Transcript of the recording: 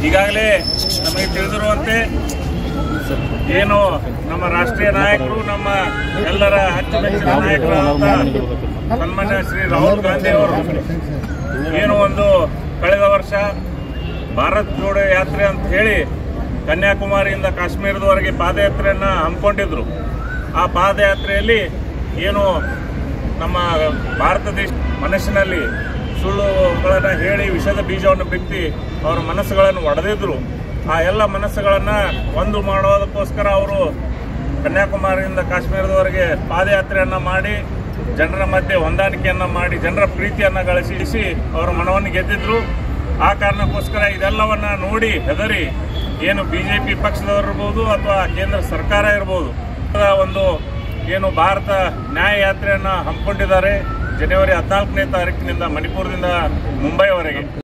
ಈಗಾಗಲೇ ನಮಗೆ ತಿಳಿದಿರುವಂತೆ ಏನು ನಮ್ಮ ರಾಷ್ಟ್ರೀಯ ನಾಯಕರು ನಮ್ಮ ಎಲ್ಲರ ಅಚ್ಚುಮೆಚ್ಚಿನ ನಾಯಕರಾದಂಥ ಸನ್ಮಾನ್ಯ ಶ್ರೀ ರಾಹುಲ್ ಗಾಂಧಿ ಅವರು ಏನು ಒಂದು ಕಳೆದ ವರ್ಷ ಭಾರತ್ ಜೋಡೋ ಯಾತ್ರೆ ಅಂತ ಹೇಳಿ ಕನ್ಯಾಕುಮಾರಿಯಿಂದ ಕಾಶ್ಮೀರದವರೆಗೆ ಪಾದಯಾತ್ರೆಯನ್ನು ಹಮ್ಮಿಕೊಂಡಿದ್ರು ಆ ಪಾದಯಾತ್ರೆಯಲ್ಲಿ ಏನು ನಮ್ಮ ಭಾರತ ದೇಶ ಮನಸ್ಸಿನಲ್ಲಿ ಸುಳ್ಳುಗಳನ್ನು ಹೇಳಿ ವಿಷದ ಬೀಜವನ್ನು ಬಿತ್ತಿ ಅವರ ಮನಸ್ಸುಗಳನ್ನು ಒಡೆದಿದ್ರು ಆ ಎಲ್ಲ ಮನಸ್ಸುಗಳನ್ನು ಒಂದು ಮಾಡೋದಕ್ಕೋಸ್ಕರ ಅವರು ಕನ್ಯಾಕುಮಾರಿಯಿಂದ ಕಾಶ್ಮೀರದವರೆಗೆ ಪಾದಯಾತ್ರೆಯನ್ನು ಮಾಡಿ ಜನರ ಮಧ್ಯೆ ಹೊಂದಾಣಿಕೆಯನ್ನು ಮಾಡಿ ಜನರ ಪ್ರೀತಿಯನ್ನು ಗಳಿಸಿ ಅವರ ಮನವನ್ನು ಗೆದ್ದಿದ್ರು ಆ ಕಾರಣಕ್ಕೋಸ್ಕರ ಇದೆಲ್ಲವನ್ನ ನೋಡಿ ಹೆದರಿ ಏನು ಬಿಜೆಪಿ ಪಕ್ಷದವರು ಇರ್ಬೋದು ಅಥವಾ ಕೇಂದ್ರ ಸರ್ಕಾರ ಇರ್ಬೋದು ಅದರ ಒಂದು ಏನು ಭಾರತ ನ್ಯಾಯ ಯಾತ್ರೆಯನ್ನು ಹಮ್ಮಿಕೊಂಡಿದ್ದಾರೆ ಜನವರಿ ಹದಿನಾಲ್ಕನೇ ತಾರೀಕಿನಿಂದ ಮಣಿಪುರದಿಂದ ಮುಂಬೈವರೆಗೆ